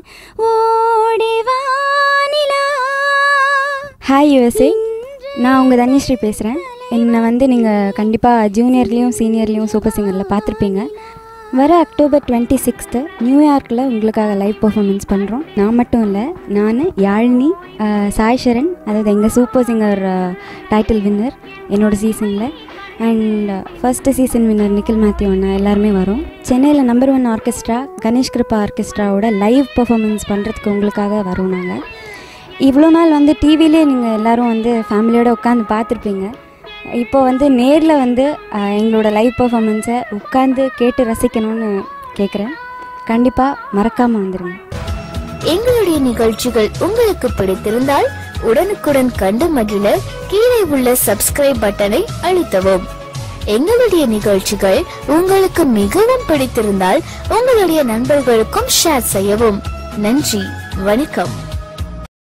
ஓடிவானிலா hi USA நான் உங்கள் தன்யஸ்ரீ பேசுகிறேன் என்னை வந்து நீங்கள் கண்டிப்பாக ஜூனியர்லேயும் சீனியர்லேயும் சூப்பர் சிங்கரில் பார்த்துருப்பீங்க வர அக்டோபர் டுவெண்ட்டி சிக்ஸ்த்து நியூயார்க்கில் உங்களுக்காக லைவ் பர்ஃபார்மன்ஸ் பண்ணுறோம் நான் மட்டும் இல்லை நான் யாழினி ஆஹ், சாய் சரண் அதாவது எங்கள் சூப்பர் சிங்கர் டைட்டில் வின்னர் என்னோட சீசனில் and first season winner Nikhil Mathew அண்ணா எல்லாருமே வரும் சென்னையில் number one orchestra Ganesh Kirupa ஆர்கெஸ்ட்ராவோட லைவ் பர்ஃபார்மன்ஸ் பண்ணுறதுக்கு உங்களுக்காக வரோம் நாங்கள் இவ்வளோ நாள் வந்து டிவிலே நீங்கள் எல்லோரும் வந்து ஃபேமிலியோடு உட்காந்து பார்த்துருப்பீங்க இப்போ வந்து நேரில் வந்து ஆஹ், எங்களோட லைவ் பர்ஃபார்மன்ஸை உட்காந்து கேட்டு ரசிக்கணும்னு கேட்குறேன் கண்டிப்பாக மறக்காமல் வந்துடுங்க எங்களுடைய நிகழ்ச்சிகள் உங்களுக்கு பிடித்திருந்தால் உடனுக்குடன் கண்டு மகிழ கீழே உள்ள சப்ஸ்கிரைப் பட்டனை அழுத்தவும் எங்களுடைய நிகழ்ச்சிகள் உங்களுக்கு மிகவும் பிடித்திருந்தால் உங்களுடைய நண்பர்களுக்கும் ஷேர் செய்யவும் நன்றி வணக்கம்